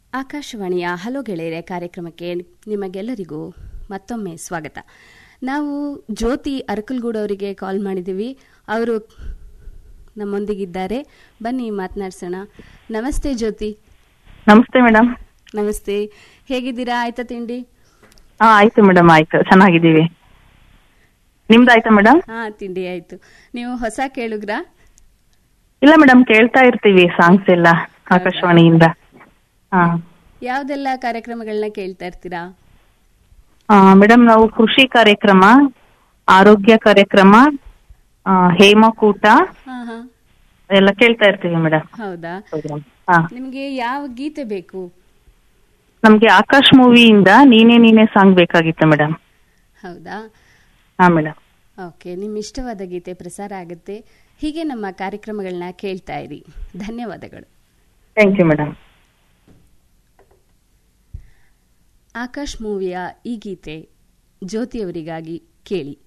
ಆಕಾಶವಾಣಿಯ ಹಲೋ ಗೆಳೆಯರೆ ಕಾರ್ಯಕ್ರಮಕ್ಕೆ ನಿಮಗೆಲ್ಲರಿಗೂ ಮತ್ತೊಮ್ಮೆ ಸ್ವಾಗತ ನಾವು ಜ್ಯೋತಿ ಅರಕಲ್ಗೂಡ್ ಅವರಿಗೆ ಕಾಲ್ ಮಾಡಿದ್ದೀವಿ ಅವರು ನಮ್ಮೊಂದಿಗಿದ್ದಾರೆ ಬನ್ನಿ ಮಾತನಾಡ್ಸೋಣ ನಮಸ್ತೆ ಜ್ಯೋತಿ ನಮಸ್ತೆ ಮೇಡಮ್ ನಮಸ್ತೆ ಹೇಗಿದ್ದೀರಾ ಆಯ್ತಾ ತಿಂಡಿ ಹಾ ಆಯ್ತು ಮೇಡಮ್ ಆಯ್ತು ಚೆನ್ನಾಗಿದ್ದೀವಿ ನಿಮ್ದು ಆಯ್ತಾ ಮೇಡಮ್ ಹಾ ತಿಂಡಿ ಆಯ್ತು ನೀವು ಹೊಸ ಕೇಳುಗ್ರಾ ಇಲ್ಲ ಮೇಡಮ್ ಕೇಳ್ತಾ ಇರ್ತೀವಿ ಸಾಂಗ್ಸ್ ಎಲ್ಲ ಆಕಾಶವಾಣಿಯಿಂದ ಹಾ ಯಾವ್ದೆಲ್ಲ ಕಾರ್ಯಕ್ರಮಗಳನ್ನ ಕೇಳ್ತಾ ಇರ್ತೀರಾ ಮೇಡಮ್ ನಾವು ಕೃಷಿ ಕಾರ್ಯಕ್ರಮ ಆರೋಗ್ಯ ಕಾರ್ಯಕ್ರಮ ಆ, ಹೇಮಕೂಟ ಹಾ ಹಾ ಎಲ್ಲ ಕೇಳ್ತಾ ಇರ್ತೀವಿ ಮೇಡಮ್ ಹೌದಾ ಹಾ ನಿಮಗೆ ಯಾವ ಗೀತೆ ಬೇಕು ನಮ್ಗೆ ಆಕಾಶ್ ಮೂವಿಯಿಂದ ನೀನೇ ನೀನೇ ಸಾಂಗ್ ಬೇಕಾಗಿತ್ತು ಮೇಡಮ್ ಹೌದಾ ಹಾ ಮೇಡಮ್ ಓಕೆ ನಿಮ್ಮ ಇಷ್ಟವಾದ ಗೀತೆ ಪ್ರಸಾರ ಆಗುತ್ತೆ ಹೀಗೆ ನಮ್ಮ ಕಾರ್ಯಕ್ರಮಗಳನ್ನ ಕೇಳ್ತಾ ಇರಿ ಧನ್ಯವಾದಗಳು ಥ್ಯಾಂಕ್ ಯು ಮೇಡಮ್ ಆಕಾಶ್ ಮೂವಿಯ ಈ ಗೀತೆ ಜ್ಯೋತಿಯವರಿಗಾಗಿ ಕೇಳಿ